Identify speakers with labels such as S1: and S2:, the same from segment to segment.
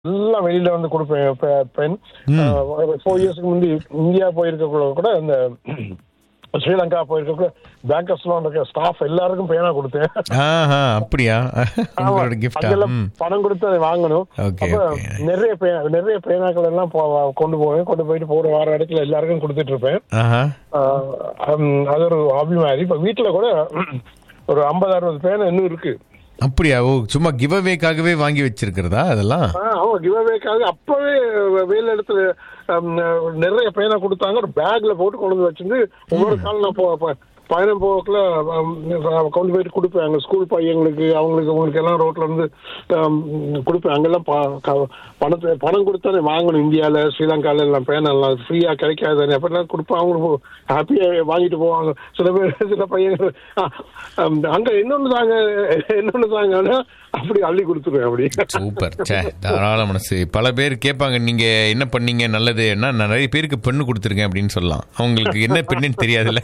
S1: எல்லாம் வெளியில வந்து கொடுப்பேன் பெ- பெண் ஃபோர் இயர்ஸ்க்கு முந்தி இந்தியா போயிருக்க கூட இந்த ஸ்ரீலங்கா போயிருக்க கூட பேங்கர்ஸ்லாம் இருக்க ஸ்டாஃப் எல்லாருக்கும் பேனா கொடுத்தேன்
S2: ஆஹா அப்படியா உங்களோட கிஃப்டா
S1: அங்கெல்லாம்
S2: ம்
S1: பணம் கொடுத்து அதை வாங்கணும்
S2: Okay,
S1: அப்ப
S2: okay.
S1: நிறைய பே நிறைய பேனாக்கள் எல்லாம் போ- கொண்டு போவேன் கொண்டு போயிட்டு போற வார இடத்துல எல்லாருக்கும் கொடுத்துட்டு இருப்பேன்
S2: ஆஹா
S1: ஆஹ் ஹம், அது ஒரு ஹாபி மாதிரி இப்ப வீட்டுல கூட ஒரு ஐம்பது அறுபது பேனா இன்னும் இருக்கு
S2: அப்படியா ஓ சும்மா கிவ் அவேக்காகவே வாங்கி வச்சிருக்கிறதா அதெல்லாம்
S1: ஆஹ் ஆமா கிவ்அவேக்காக அப்பவே வேலை இடத்துல ஹம், நிறைய பேனா கொடுத்தாங்க ஒரு பேக்ல போட்டு கொண்டு வந்து வச்சிருந்து ஒவ்வொரு காலம் நான் போ- ப- பயணம் போகக்குள்ள ஹம், கொண்டு போயிட்டு கொடுப்பேன் அங்க ஸ்கூல் பையங்களுக்கு அவங்களுக்கு அவங்களுக்கு எல்லாம் ரோட்ல இருந்து ஹம், கொடுப்பேன் அங்கெல்லாம் ப- க- பணத்தை பணம் கொடுத்தானே வாங்கணும் இந்தியால ஸ்ரீலங்கால எல்லாம் பேனா எல்லாம் ஃப்ரீயா கிடைக்காதானே அப்படிலாம் கொடுப்பேன் அவங்களுக்கு ஹாப்பியா வாங்கிட்டு போவாங்க சில பேர் சில பையன் அங்க இன்னொன்னு தாங்க இன்னொன்னு தாங்க அப்படி அள்ளி கொடுத்துருவேன் அப்படி
S2: சூப்பர் சே தாராள மனசு பல பேர் கேட்பாங்க நீங்க என்ன பண்ணீங்க நல்லது என்ன நான் நிறைய பேருக்கு பெண்ணு கொடுத்துருக்கேன் அப்படின்னு சொல்லலாம் அவங்களுக்கு என்ன பெண்ணுன்னு தெரியாதுல்ல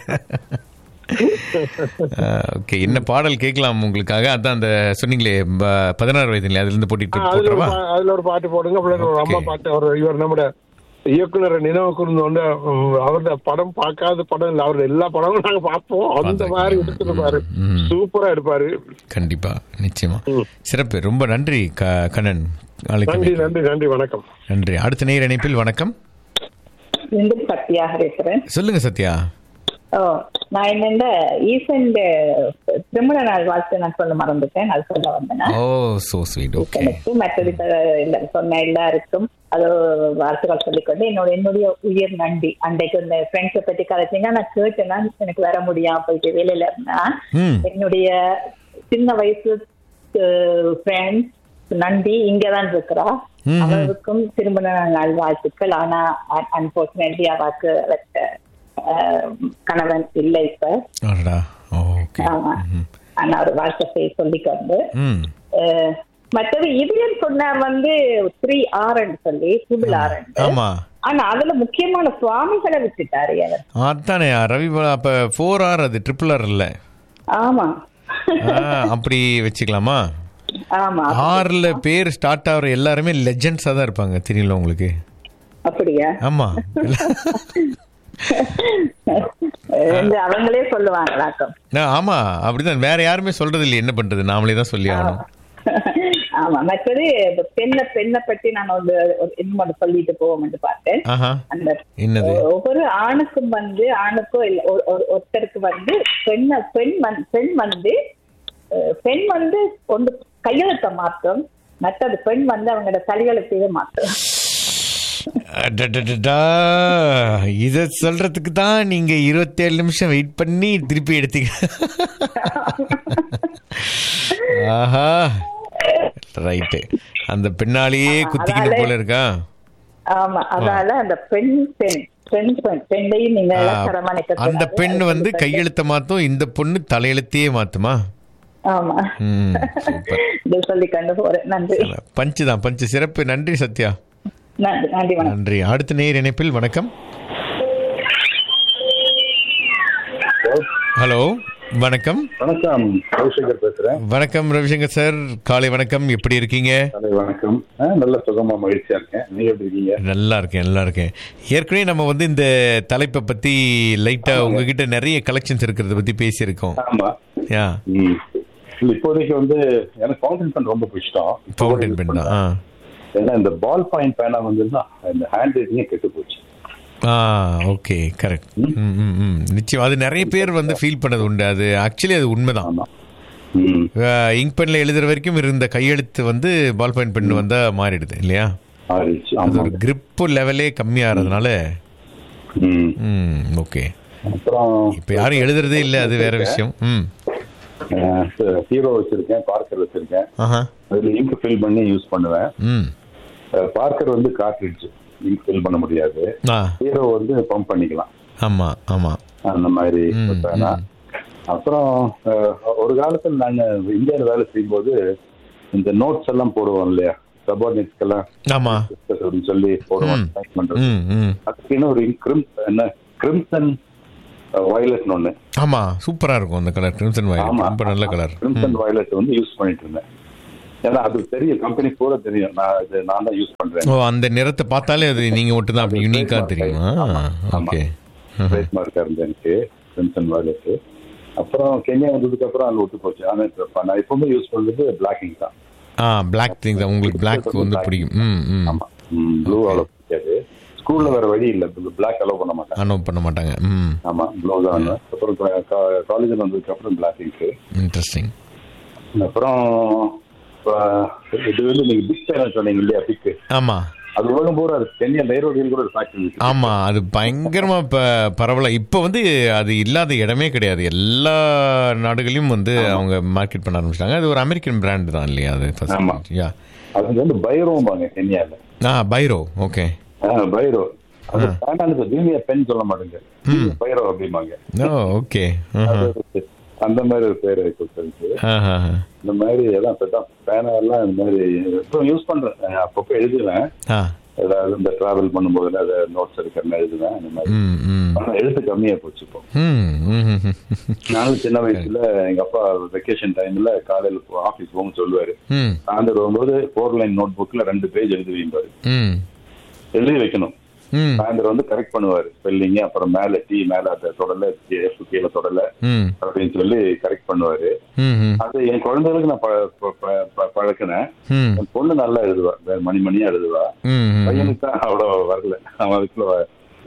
S2: ஓகே என்ன பாடல் கேட்கலாம் உங்களுக்காக அதான் அந்த சொன்னீங்களே ப- பதினாறு வயதுல அதுல இருந்து போட்டிட்டு
S1: அதுல ஒரு
S2: போட்டுறவா
S1: பா- அதுல ஒரு பாட்டு போடுங்க அப்புறம் ஒரு அம்மா
S2: Okay.
S1: பாட்டு அவர் இவர் நம்ம இயக்குனர் நினைவு கூர்ந்து அவரோட படம் பார்க்காத படம் இல்ல அவரோட எல்லா படமும் நாங்க பார்ப்போம் அந்த
S2: பார்த்திருக்கீங்க.
S1: மாதிரி எடுத்துருப்பாரு
S2: ம்.
S1: சூப்பரா எடுப்பாரு
S2: கண்டிப்பா நிச்சயமா சிறப்பு ரொம்ப நன்றி க- கண்ணன் அழைத்தமை.
S1: நன்றி நன்றி நன்றி வணக்கம்
S2: நன்றி அடுத்த நேர் இணைப்பில் வணக்கம்
S3: மீண்டும் சத்யாக இருக்கிறேன்
S2: சொல்லுங்க சத்யா
S3: ஓ நான் என்னென்ன ஈசன்ட திருமண நாள் வாழ்த்து நான் சொல்ல மறந்துட்டேன் அது சொல்ல வந்தேன்
S2: ஓ சோ ஸ்வீட் ஓகே
S3: ஈசனுக்கு மற்றது இப்ப இல்ல சொன்ன எல்லாருக்கும் அது வாழ்த்துக்கள் சொல்லிக்கொண்டு என்னோட என்னுடைய உயிர் நன்றி அன்றைக்கு இந்த ஃப்ரெண்ட்ஸை பத்தி கதைச்சிங்க நான் கேட்டேன்னா எனக்கு வர முடியாம போயிட்டு வேலையில இருந்தா
S2: ம்
S3: என்னுடைய சின்ன வயசு ஃப்ரெண்ட்ஸ் நன்றி இங்கதான் இருக்கிறா
S2: ம்ஹும்.
S3: அவருக்கும் திருமண நாள் வாழ்த்துக்கள் ஆனா அன்பார்ச்சுனேட்லி அவருக்கு அஹ், கணவன் இல்லை இப்ப
S2: அடடா ஓகே
S3: ஆமா ஆனா ஒரு வாழ்க்கை சொல்லிக்கொண்டு
S2: ம்
S3: அஹ், மற்றது இதுன்னு சொன்னார் வந்து த்ரீ ஆர்ன்னு சொல்லி ட்ரிபிள் ஆர்ன்னு
S2: ஆமா
S3: ஆனா அதுல முக்கியமான சுவாமிகளை விட்டுட்டாரு அவர்
S2: அதானே ரவி பா- அப்ப ஃபோர் ஆர் அது ட்ரிபிள் ஆர் இல்ல
S3: ஆமா
S2: ஆ, அப்படி வச்சுக்கலாமா
S3: ஆமா
S2: ஆறுல பேர் ஸ்டார்ட் ஆகுற எல்லாருமே லெஜெண்ட்ஸா தான் இருப்பாங்க தெரியல உங்களுக்கு
S3: அப்படியா
S2: ஆமா
S3: இந்த அவங்களே சொல்லுவாங்களாக்கும்
S2: ஆ, ஆமா அப்படிதான் வேற யாருமே சொல்றது இல்லையே என்ன பண்றது நாமளே தான் சொல்லி ஆகணும்
S3: ஆமா மற்றது இந்த பெண்ணை பெண்ணை பற்றி நான் ஒரு ஒரு இன்னும் ஒன்று சொல்லிட்டு போவோம் என்று பார்த்தேன்
S2: ஆஹா
S3: அந்த
S2: என்னது
S3: ஒவ்வொரு ஆணுக்கும் வந்து ஆணுக்கோ இல்ல ஒரு- ஒரு- ஒருத்தருக்கு வந்து பெண்ண பெண் வந்து பெண் வந்து அஹ், பெண் வந்து ஒன்று கையெழுத்த மாற்றும் மற்றது பெண் வந்து அவங்களோட தலையெழுத்தையே மாற்றும்
S2: அடடடடா. இத சொல்றதுக்கு தான் நீங்க இருபத்தேழு நிமிஷம் வெயிட் பண்ணி திருப்பி எடுத்தீங்க ஆஹா ரைட்டு அந்த பின்னாலேயே குத்திக்கணும் போல இருக்கா
S3: ஆமா அதால அந்த பெண் பெண் பெண் பெண் பெண்ணையும் நீங்க
S2: ஆ,
S3: தரமானிக்க
S2: அந்த பெண் வந்து கையெழுத்த மாத்தும் இந்த பொண்ணு தலையெழுத்தையே மாத்துமா
S3: ஆமா
S2: ம் சூப்பர்
S3: இது சொல்லி கண்டு போறேன் நன்றி
S2: பஞ்சு தான் பஞ்சு சிறப்பு நன்றி சத்யா
S3: நன்றி நன்றி வணக்கம்
S2: நன்றி அடுத்த நேர் இணைப்பில் வணக்கம் ஹலோ வணக்கம்
S4: வணக்கம் ரவிசங்கர் பேசுறேன்
S2: வணக்கம் ரவிசங்கர் சார் காலை வணக்கம் எப்படி இருக்கீங்க
S4: காலை வணக்கம் ஆ, நல்ல சுகமா மகிழ்ச்சியா இருக்கேன் நீங்க எப்படி இருக்கீங்க
S2: நல்லா இருக்கேன் நல்லா இருக்கேன் ஏற்கனவே நம்ம வந்து இந்த தலைப்பை பத்தி லைட்டா உங்ககிட்ட நிறைய கலெக்ஷன்ஸ் இருக்கிறத பத்தி பேசியிருக்கோம்
S4: ஆமா
S2: யா
S4: ம். இல்ல, இப்போதைக்கு வந்து எனக்கு ஃபவுண்டன் பென் ரொம்ப பிடிச்சிட்டோம்
S2: ஃபவுண்டன் பென் தான் ஆ.
S4: ஏன்னா இந்த பால் பாயிண்ட் பேனா வந்து இந்த ஹேண்ட் ரைட்டிங்கே கெட்டு போச்சு
S2: ஆ ஓகே கரெக்ட் ம் ம் ம் நிச்சயம் அது நிறைய பேர் வந்து ஃபீல் பண்ணது உண்டு அது ஆக்சுவலி அது உண்மைதான்
S4: ஆமா ம்
S2: இங்க் பென்ல எழுதுற வரைக்கும் இருந்த கையெழுத்து வந்து பால் பாயிண்ட் பென் வந்தா மாறிடுது இல்லையா
S4: மாறிடுச்சு
S2: அது
S4: ஆமா
S2: ஒரு grip லெவலே கம்மியாகிறதுனால
S4: ம்
S2: ம் ஓகே
S4: அப்புறம்
S2: இப்போ யாரும் எழுதுறதே இல்லை அது வேற விஷயம் ம்
S4: ஹீரோ வச்சிருக்கேன் பார்க்கர் வச்சிருக்கேன்
S2: ஆஹா
S4: அதுல இங்க் ஃபில் பண்ணி யூஸ் பண்ணுவேன்
S2: ம்
S4: பார்க்கர் வந்து கார்ட்ரிட்ஜ் இங்க் ஃபில் பண்ண முடியாது
S2: ஆ
S4: ஹீரோ வந்து பம்ப் பண்ணிக்கலாம்
S2: ஆமா ஆமா
S4: அந்த மாதிரி
S2: ம்,
S4: ஒரு பேனா அப்புறம் அஹ், ஒரு காலத்துல நாங்க இந்தியாவில் வேலை செய்யும்போது இந்த நோட்ஸ் எல்லாம் போடுவோம் இல்லையா சபார்டினேட்ஸ்க்கெல்லாம்
S2: ஆமா
S4: அப்படின்னு சொல்லி போடுவோம்
S2: ம்.
S4: type பண்றது
S2: ம் ம்
S4: அதுக்குன்னு ஒரு கிரிம் என்ன கிரிம்சன் வயலட்னு ஒண்ணு
S2: ஆமா சூப்பரா இருக்கும் அந்த கலர் கிரிம்சன் வயலட்
S4: ஆமா
S2: ரொம்ப நல்ல கலர்
S4: கிரிம்சன் வயலட் வந்து யூஸ் பண்ணிட்டு இருந்தேன் ஏன்னா அது தெரியும் கம்பெனி கூட தெரியும் நான் இது நான் தான் யூஸ் பண்றேன்
S2: ஓ அந்த நிறத்தை பார்த்தாலே அது நீங்க மட்டும் தான் அப்படி யூனிக்கா தெரியுமா
S4: ஆமா.
S2: ஓகே
S4: ட்ரேட் மார்க்கா இருந்தது எனக்கு பென்சன் வாலெட் அப்புறம் கென்யா வந்ததுக்கு அப்புறம் அது ஒத்து போச்சு ஆனா இப்ப நான் எப்பவுமே யூஸ் பண்றது பிளாக்கிங் தான்
S2: ஆ பிளாக் திங் தான் உங்களுக்கு பிளாக் வந்து பிடிக்கும் ம் ம்
S4: ஆமா ப்ளூ அவ்வளவு பிடிக்காது ஸ்கூல்ல வேற வழி இல்ல பிளாக் அலோவ் பண்ண மாட்டாங்க
S2: அனோ பண்ண மாட்டாங்க ம்
S4: ஆமா ப்ளூ தான் அப்புறம் காலேஜ் வந்ததுக்கு அப்புறம் பிளாக் இருக்கு
S2: இன்ட்ரெஸ்டிங்
S4: அப்புறம் இப்ப இது வந்து நீங்க பிக் பேனர் சொன்னீங்க இல்லையா பிக்
S2: ஆமா
S4: அது உலகம் பூரா இருக்கு கென்யா நைரோபியில் கூட ஒரு ஃபேக்டரி இருக்கு
S2: ஆமா அது பயங்கரமா இப்ப பரவல இப்ப வந்து அது இல்லாத இடமே கிடையாது எல்லா நாடுகளையும் வந்து அவங்க மார்க்கெட் பண்ண ஆரம்பிச்சிட்டாங்க அது ஒரு அமெரிக்கன் பிராண்ட் தான் இல்லையா அது
S4: ஆமா.
S2: ஃபர்ஸ்ட் யா
S4: அது வந்து பைரோம்பாங்க கென்யால
S2: ஆ பைரோ ஓகே
S4: பைரோ அது பேனானுக்கு ஜூனியர் பென் சொல்ல மாட்டேங்க பைரோ அப்படிம்பாங்க
S2: ஓ ஓகே
S4: அது அந்த மாதிரி ஒரு பேர் கொடுத்துருக்கு இந்த மாதிரி எல்லாம் இப்பதான் பேனா எல்லாம் இந்த மாதிரி இப்போ யூஸ் பண்றேன் அஹ் அப்பப்போ எழுதுவேன்
S2: ஆ
S4: ஏதாவது இந்த டிராவல் பண்ணும்போது அதை நோட்ஸ் எடுக்கிறேன்னு எழுதுவேன் அந்த மாதிரி
S2: ம் ம்
S4: ஆனா எழுத்து கம்மியா போச்சு இப்போ
S2: ம் ம், ம், ம்.
S4: நானும் சின்ன வயசுல எங்க அப்பா வெக்கேஷன் டைம்ல காலையில ஆபீஸ் போகும் சொல்லுவாரு
S2: ம்
S4: சாயந்தரம் வரும்போது ஃபோர் லைன் நோட் புக்ல ரெண்டு பேஜ் எழுதி வைப்பாரு
S2: ம்
S4: எழுதி வைக்கணும்
S2: ம்
S4: சாயந்தரம் வந்து கரெக்ட் பண்ணுவாரு ஸ்பெல்லிங் அப்புறம் மேல டி மேல அந்த தொடல எஃப் கீழே தொடல
S2: ம்
S4: அப்படின்னு சொல்லி கரெக்ட் பண்ணுவாரு
S2: ம் ம்
S4: அது என் குழந்தைகளுக்கு நான் ப- ப- ப- ப- பழக்கினேன்
S2: ம்
S4: என் பொண்ணு நல்லா எழுதுவா வேற மணி மணியா எழுதுவா
S2: ம் ம்
S4: பையனுக்கு தான் அவ்வளவு வரல அவன் அதுக்குள்ள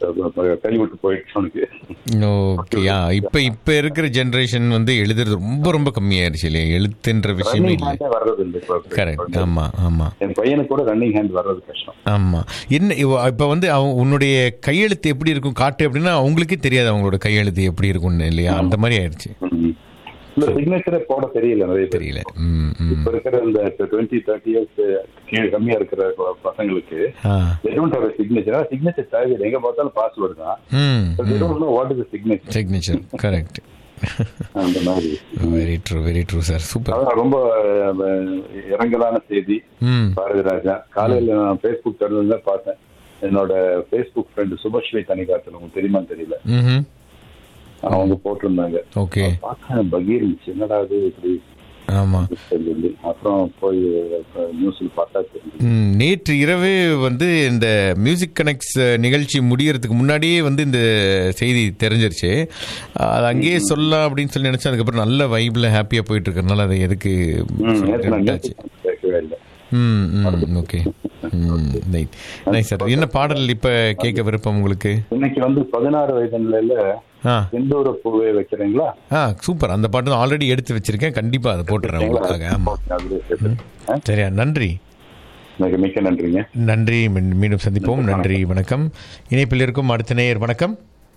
S4: கை விட்டு போயிடுச்சு அவனுக்கு
S2: ஓகேயா இப்ப இப்ப இருக்கிற ஜெனரேஷன் வந்து எழுதுறது ரொம்ப ரொம்ப கம்மியாயிருச்சு இல்லையா எழுத்துன்ற விஷயமே
S4: ரன்னிங்
S2: இல்லை
S4: ஹேண்டே வர்றது இல்லை இப்போ.
S2: கரெக்ட் ஆமா ஆமா
S4: என் பையனுக்கு கூட ரன்னிங் ஹேண்ட் வர்றது கஷ்டம்
S2: ஆமா என்ன இவ- இப்ப வந்து அவன் உன்னுடைய கையெழுத்து எப்படி இருக்கும் காட்டு அப்படின்னா அவங்களுக்கே தெரியாது அவங்களோட கையெழுத்து எப்படி இருக்கும்னு இல்லையா அந்த மாதிரி ஆயிடுச்சு
S4: ம். இந்த சிக்னேச்சரே போட தெரியல நிறைய பேர்
S2: தெரியல ம் ம்
S4: இப்ப இருக்கிற இந்த டுவெண்ட்டி தேர்ட்டி இயர்ஸ் கீழே கம்மியா இருக்கிற ப- பசங்களுக்கு
S2: ஆ
S4: they don't have a signature signature தேவையில்லை எங்க பார்த்தாலும் பாஸ்வேர்டு தான்
S2: ம்
S4: But they don't know what is the signature
S2: signature correct
S4: அந்த மாதிரி
S2: very true very true sir super
S4: அதான் ரொம்ப அஹ், இறங்கலான செய்தி
S2: ம்
S4: பாரதி ராஜா காலையில நான் ஃபேஸ்புக் திறந்து தான் பார்த்தேன் என்னோட ஃபேஸ்புக் ஃப்ரெண்டு சுபஸ்ரீ தனிகாத்தல் உங்களுக்கு தெரியுமான்னு தெரியல
S2: ம்
S4: அவங்க போட்டிருந்தாங்க
S2: ஓகே
S4: பார்த்தேன் பகீர் இருந்துச்சு என்னடா இது இப்படி
S2: ஆமா
S4: சொல்லி அப்புறம் போய் நியூஸ்ல பார்த்தா தெரிஞ்சு
S2: ம், நேற்று இரவு வந்து இந்த மியூசிக் கனெக்ட்ஸ் நிகழ்ச்சி முடியறதுக்கு முன்னாடியே வந்து இந்த செய்தி தெரிஞ்சிருச்சு அது அங்கேயே சொல்லலாம் அப்படின்னு சொல்லி நினைச்சேன் அதுக்கப்புறம் நல்ல வைப்ல ஹாப்பியா போயிட்டு இருக்கறனால அதை எதுக்கு
S4: ம், நேத்து நான்
S2: விட்டாச்சு.
S4: music கேட்கவே இல்லை
S2: ம் ம் ஓகே ம் நைட் நைஸ் சார் என்ன பாடல் இப்ப கேட்க விருப்பம் உங்களுக்கு
S4: இன்னைக்கு வந்து பதினாறு வயது நிலையில
S2: ஆ
S4: செந்தூர பூவே வைக்கிறீங்களா
S2: ஆ சூப்பர் அந்த பாட்டு தான் ஆல்ரெடி எடுத்து வச்சிருக்கேன் கண்டிப்பா அதை போட்டுறேன் உங்களுக்காக ஆமா
S4: அதுலயே சேர்த்து. ஆ?
S2: சரியா நன்றி
S4: மிக மிக்க நன்றிங்க
S2: நன்றி மீ- மீண்டும் சந்திப்போம் நன்றி வணக்கம் இணைப்பில் இருக்கும் அடுத்த நேயர் வணக்கம்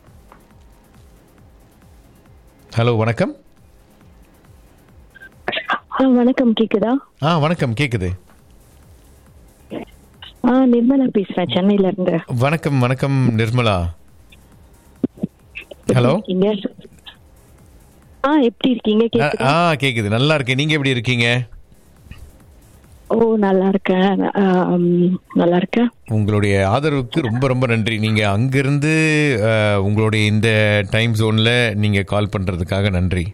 S2: ஹலோ வணக்கம்
S5: ஆ வணக்கம் கேக்குதா
S2: ஆ வணக்கம் கேக்குது
S5: ஆ நிர்மலா பேசுறேன் சென்னையில இருந்து
S2: வணக்கம் வணக்கம் நிர்மலா ஹலோ
S5: இருக்கீங்க ஆ எப்படி இருக்கீங்க
S2: ஆ,
S5: கேக்குதா
S2: ஆ கேக்குது நல்லா இருக்கேன் நீங்க எப்படி இருக்கீங்க
S5: ஓ நல்லா இருக்கேன் ஆ, ம், நல்லா இருக்கேன்
S2: உங்களுடைய ஆதரவுக்கு ரொம்ப ரொம்ப நன்றி நீங்க அங்கிருந்து அஹ், உங்களுடைய இந்த டைம் ஜோன்ல நீங்க கால் பண்றதுக்காக நன்றி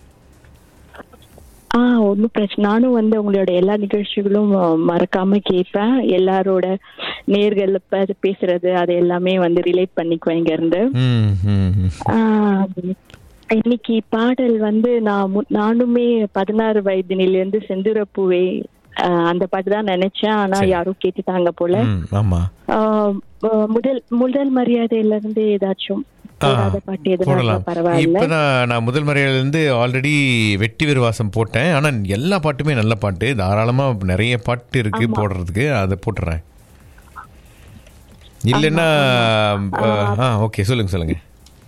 S5: ஆ ஒன்றும் பிரச்சனை நானும் வந்து உங்களோட எல்லா நிகழ்ச்சிகளும் ஆ, மறக்காம கேட்பேன் எல்லாரோட நேர்கள் ப- பேசுறது அது எல்லாமே வந்து ரிலேட் பண்ணிக்குவேன் இங்க இருந்து
S2: ம், ம், ம்.
S5: ஆ, இன்னைக்கு பாடல் வந்து நான் மு- நானுமே பதினாறு வயதினிலிருந்து செந்துரப்பூவே ஆ, அந்த பாட்டு தான் நினைச்சேன் ஆனா
S2: சரி.
S5: யாரும் கேட்டுட்டாங்க போல
S2: ம், ஆமா
S5: ஆ, ஆ, முதல் முதல் மரியாதையில இருந்து ஏதாச்சும்
S2: ஆ,
S5: போடாத பாட்டு எதுனா
S2: போடலாம்
S5: பரவாயில்ல
S2: இப்பதான் நான் முதல் முறையில இருந்து ஆல்ரெடி வெட்டி விருவாசம் போட்டேன் ஆனா எல்லா பாட்டுமே நல்ல பாட்டு தாராளமா நிறைய பாட்டு இருக்கு போடுறதுக்கு அதை போட்டுறேன் இல்லைன்னா ஆ ஓகே சொல்லுங்க சொல்லுங்க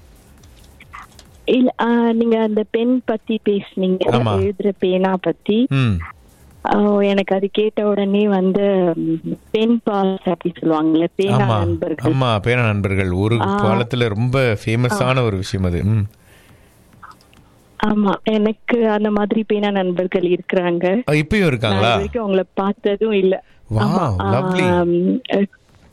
S5: இல்ல ஆ, நீங்க அந்த பென் பத்தி பேசுனீங்க
S2: ஆமா.
S5: எழுதுற பேனா பத்தி
S2: ம்
S5: ஆ, எனக்கு அது கேட்ட உடனே வந்து ம், பென் பாஸ் அப்படி சொல்லுவாங்கல்ல பேனா
S2: ஆமா
S5: நண்பர்கள்
S2: ஆமா பேர நண்பர்கள் ஒரு காலத்துல ரொம்ப ஃபேமஸான ஒரு விஷயம் அது ம்
S5: ஆமா எனக்கு அந்த மாதிரி பேனா நண்பர்கள் இருக்கிறாங்க
S2: அஹ் இப்பயும்
S5: நான்
S2: இருக்காங்களா
S5: இது வரைக்கும் அவங்கள பார்த்ததும் இல்ல
S2: Wow,
S5: ஆமா,
S2: lovely.
S5: ஆம், அஹ்,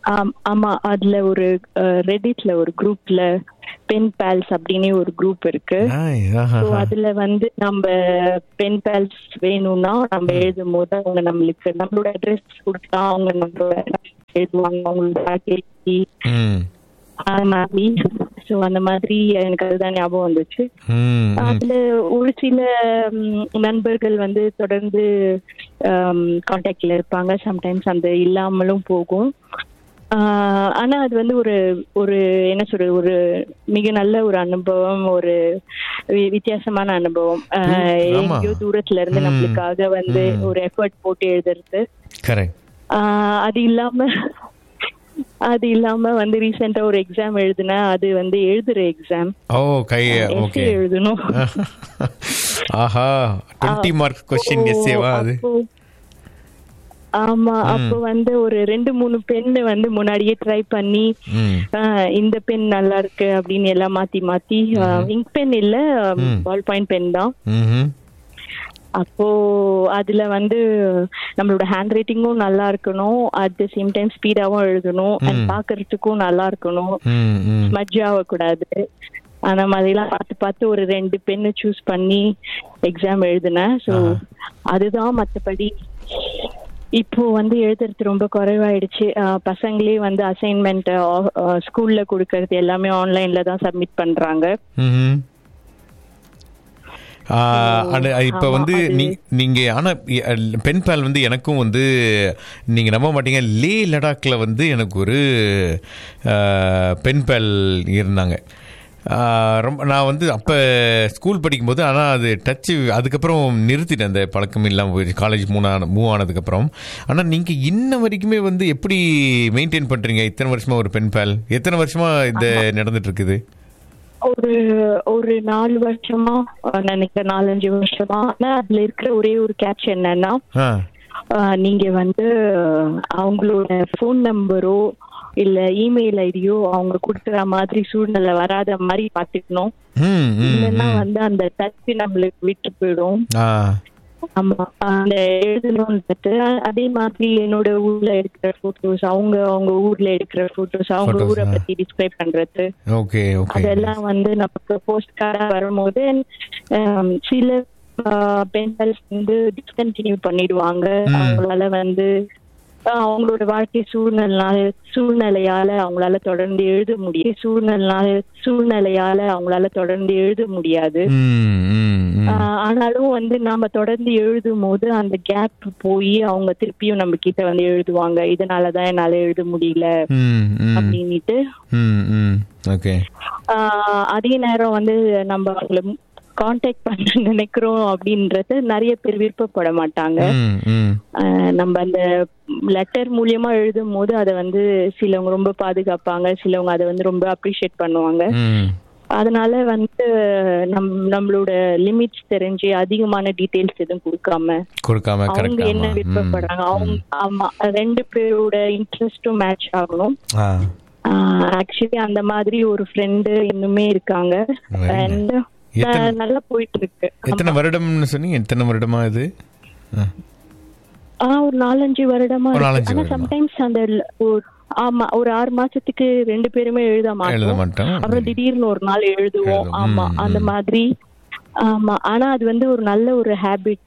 S5: ஆம், ஆமா அதுல ஒரு ரெடிட்ல ஒரு குரூப்ல பென் பேல்ஸ் அப்படின்னு ஒரு குரூப் இருக்கு
S2: Nice. ஆஹா,
S5: So,
S2: ஆஹா.
S5: அதுல வந்து நம்ம பென் பேல்ஸ் வேணும்னா நம்ம எழுதும் போது அவங்க நம்மளுக்கு நம்மளோட அட்ரஸ் கொடுத்தா அவங்க நம்மளோட எழுதுவாங்க அவங்களோட பேக்கேஜ்
S2: ம்
S5: அது மாதிரி ஸோ அந்த மாதிரி எனக்கு அதுதான் ஞாபகம் வந்துச்சு
S2: ம், ம்.
S5: அதுல ஒரு சில ம், நண்பர்கள் வந்து தொடர்ந்து கான்டாக்ட்ல இருப்பாங்க சம்டைம்ஸ் அந்த இல்லாமலும் போகும் ஆஹ் ஆனா அது வந்து ஒரு ஒரு என்ன சொல்றது ஒரு மிக நல்ல ஒரு அனுபவம் ஒரு வி- வித்தியாசமான அனுபவம் ஆஹ்
S2: ஆமா.
S5: எங்கேயோ தூரத்துல இருந்து
S2: ம்.
S5: நம்மளுக்காக வந்து
S2: ம்.
S5: ஒரு எஃபர்ட் போட்டு எழுதுறது
S2: கரெக்ட்
S5: ஆஹ் அது இல்லாம அது இல்லாம வந்து ரீசெண்டா ஒரு எக்ஸாம் எழுதுனேன் அது வந்து எழுதுற எக்ஸாம்
S2: ஓ கை ஓகே
S5: எழுதணும்
S2: ஆஹா டுவெண்ட்டி மார்க் கொஸ்டின் எஸ்ஏவா அது
S5: அப்போ- ஆமா அப்போ வந்து ஒரு ரெண்டு மூணு பெண்ணு வந்து முன்னாடியே ட்ரை பண்ணி
S2: ம்
S5: ஆஹ் இந்த பென் நல்லா இருக்கு அப்படின்னு எல்லாம் மாத்தி மாத்தி இங்க் பென் இல்ல பால் பாயிண்ட் பென் தான்
S2: ம்
S5: அப்போ அதுல வந்து நம்மளோட ஹேண்ட் ரைட்டிங்கும் நல்லா இருக்கணும் அட் த சேம் டைம் ஸ்பீடாவும் எழுதணும் அண்ட் பாக்குறதுக்கும் நல்லா இருக்கணும்
S2: ம் ம்
S5: ஸ்மஜ் ஆகக்கூடாது அந்த மாதிரிலாம் பார்த்து பார்த்து ஒரு ரெண்டு பென்னு சூஸ் பண்ணி எக்ஸாம் எழுதினேன் ஸோ அதுதான் மற்றபடி இப்போ வந்து எழுதுறது ரொம்ப குறைவாயிடுச்சு அஹ் பசங்களே வந்து அசைன்மெண்ட் ஸ்கூல்ல கொடுக்கறது எல்லாமே ஆன்லைன்ல தான் சப்மிட் பண்றாங்க
S2: ம்ஹும். ஆ, அது இப்போ
S5: ஆமா,
S2: வந்து
S5: அது-
S2: நீ நீங்க ஆனா எ- பென் பால் வந்து எனக்கும் வந்து நீங்க நம்ப மாட்டீங்க லே லடாக்ல வந்து எனக்கு ஒரு ஆ, பென் பால் இருந்தாங்க ஆ, ரொம்ப நான் வந்து அப்போ ஸ்கூல் படிக்கும்போது ஆனால் அது டச்சு அதுக்கப்புறம் நிறுத்திட்டேன் அந்த பழக்கம் இல்லாமல் போயிடுச்சு காலேஜ் மூணு ஆன மூவ் ஆனதுக்கப்புறம் ஆனால் நீங்கள் இன்ன வரைக்குமே வந்து எப்படி மெயின்டைன் பண்ணுறீங்க இத்தனை வருஷமா ஒரு பென் பால் எத்தனை வருஷமா இந்த நடந்துட்டு இருக்குது
S5: ஒரு ஒரு நாலு வருஷமா அஹ் நினைக்கிறேன் நாலஞ்சு வருஷமா ஆனா அதுல இருக்கிற ஒரே ஒரு கேட்ச் என்னன்னா
S2: ஆ
S5: ஆஹ் நீங்க வந்து அவங்களோட ஃபோன் நம்பரோ இல்ல இமெயில் ஐடியோ அவங்க கொடுக்குற மாதிரி சூழ்நிலை வராத மாதிரி பாத்துக்கணும்
S2: ம் ம்
S5: இல்லைன்னா வந்து அந்த டச் நம்மளுக்கு விட்டு போயிடும்
S2: ஆ
S5: ஆமா அந்த எழுதணும்ன்றது அதே மாதிரி என்னோட ஊர்ல எடுக்கிற போட்டோஸ் அவங்க அவங்க ஊர்ல எடுக்கிற போட்டோஸ் அவங்க
S2: Photos,
S5: ஊரை
S2: ஆ.
S5: பத்தி டிஸ்கிரைப் பண்றது
S2: ஓகே ஓகே
S5: அதெல்லாம் வந்து நமக்கு போஸ்ட் கார்டா வரும்போது ஆம், சில பெண்கள் வந்து டிஸ்கண்டினியூ பண்ணிடுவாங்க
S2: ம்.
S5: அவங்களால வந்து ஆஹ், அவங்களோட வாழ்க்கை சூழ்நிலையால சூழ்நிலையால அவங்களால தொடர்ந்து எழுத முடியும் சூழ்நிலையால சூழ்நிலையால அவங்களால தொடர்ந்து எழுத முடியாது
S2: ம் ம் ம்
S5: ஆஹ், ஆனாலும் வந்து நாம தொடர்ந்து எழுதும் போது அந்த கேப் போய் அவங்க திருப்பியும் நம்ம கிட்ட வந்து எழுதுவாங்க இதனாலதான் என்னால எழுத முடியல
S2: ம் ம்
S5: அப்படின்னுட்டு
S2: ம் ம் ஓகே
S5: ஆஹ் அதே நேரம் வந்து நம்ம அவங்கள காண்டாக்ட் பண்ண நினைக்கிறோம் அப்படின்றது நிறைய பேர் விருப்பப்பட மாட்டாங்க
S2: ம் ம்
S5: ஆஹ் நம்ம அந்த லெட்டர் மூலியமா எழுதும் போது அதை வந்து சிலவங்க ரொம்ப பாதுகாப்பாங்க சிலவங்க அதை வந்து ரொம்ப அப்ரிஷியேட் பண்ணுவாங்க
S2: ம்
S5: அதனால வந்து நம் நம்மளோட லிமிட்ஸ் தெரிஞ்சு அதிகமான டீடைல்ஸ் எதுவும் கொடுக்காம
S2: கொடுக்காம
S5: அவங்க
S2: கரெக்டாக
S5: என்ன விருப்பப்படுறாங்க அவங்க ஆமா ரெண்டு பேரோட இன்ட்ரெஸ்டும் மேட்ச் ஆகணும்
S2: ஆ
S5: ஆக்சுவலி அந்த மாதிரி ஒரு ஃப்ரெண்டு இன்னுமே இருக்காங்க
S2: Very nice.
S5: And,
S2: எத்தனை-
S5: அஹ், நல்லா போயிட்டு இருக்கு
S2: எத்தனை வருடம்னு சொன்னீங்க எத்தனை வருடமா இது ஆ.
S5: ஆ ஒரு நாலஞ்சு வருடமா
S2: ஒரு
S5: இருக்கு.
S2: நாலஞ்சு
S5: ஆனா
S2: வருடமா.
S5: சம்டைம்ஸ் அந்த ல- ஒரு ஆமா ஒரு ஆறு மாசத்துக்கு ரெண்டு பேருமே எழுத
S2: எழுத
S5: மாட்டோம்
S2: மாட்டோம்
S5: அப்புறம் திடீர்னு ஒரு நாள் எழுதுவோம்
S2: எழுதுவோம்.
S5: ஆமா
S2: ம்,
S5: அந்த
S2: ம்.
S5: மாதிரி ஆமா ஆனா அது வந்து ஒரு நல்ல ஒரு ஹேபிட்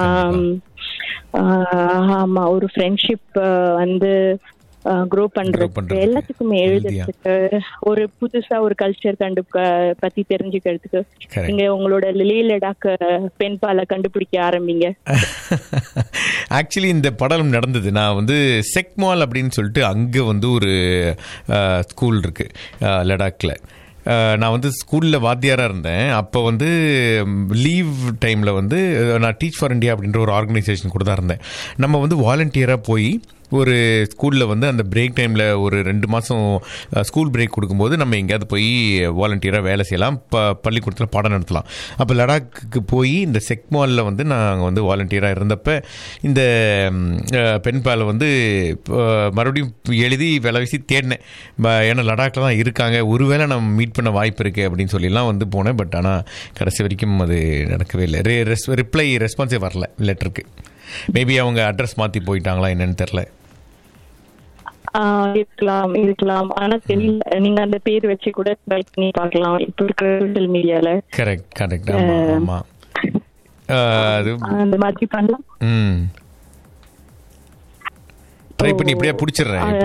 S5: ஆமா ஒரு ஃப்ரெண்ட்ஷிப் வந்து க்ரோ பண்றதுக்கு
S2: பண்றதுக்கு.
S5: எல்லாத்துக்குமே எழுதுறதுக்கு ஒரு புதுசா ஒரு கல்ச்சர் கண்டு க- பத்தி தெரிஞ்சுக்கிறதுக்கு
S2: Correct.
S5: நீங்க உங்களோட லே லடாக் பெண் பாலை கண்டுபிடிக்க ஆரம்பிங்க
S2: ஆக்சுவலி இந்த படம் நடந்தது நான் வந்து செக்மால் அப்படின்னு சொல்லிட்டு அங்கே வந்து ஒரு ஸ்கூல் இருக்கு அஹ், லடாக்ல அஹ், நான் வந்து ஸ்கூலில் வாத்தியாராக இருந்தேன் அப்போ வந்து லீவ் டைமில் வந்து அஹ், நான் டீச் ஃபார் இந்தியா அப்படின்ற ஒரு ஆர்கனைசேஷன் கூட தான் இருந்தேன் நம்ம வந்து வாலண்டியராக போய் ஒரு ஸ்கூலில் வந்து அந்த பிரேக் டைமில் ஒரு ரெண்டு மாதம் ஸ்கூல் பிரேக் கொடுக்கும்போது நம்ம எங்கேயாவது போய் வாலண்டியராக வேலை செய்யலாம் ப பள்ளிக்கூடத்தில் பாடம் நடத்தலாம் அப்போ லடாக்கு போய் இந்த செக்மாலில் வந்து நாங்கள் வந்து வாலண்டியராக இருந்தப்ப இந்த ம், அஹ், பெண் பாலை வந்து அஹ், மறுபடியும் எழுதி விலை வீசி தேடினேன் ப- ஏன்னா லடாக்கில் தான் இருக்காங்க ஒருவேளை நம்ம மீட் பண்ண வாய்ப்பு இருக்குது அப்படின்னு சொல்லிலாம் வந்து போனேன் பட் ஆனால் கடைசி வரைக்கும் அது நடக்கவே இல்லை ரே ரெஸ் ரிப்ளை ரெஸ்பான்ஸே வரல லெட்டருக்கு மேபி அவங்க அட்ரஸ் மாற்றி போயிட்டாங்களா என்னன்னு தெரில
S5: ஆஹ் இருக்கலாம் இருக்கலாம் ஆனா தெரியல நீங்க அந்த பேர் வச்சு கூட ட்ரை பண்ணி பார்க்கலாம் இப்ப இருக்கிற சோஷியல் மீடியால
S2: கரெக்ட் கரெக்ட் ஆமா ஆமா ஆஹ், அது
S5: அந்த மாதிரி பண்ணலாம்
S2: ம் ட்ரை பண்ணி இப்படியே பிடிச்சிடுறேன்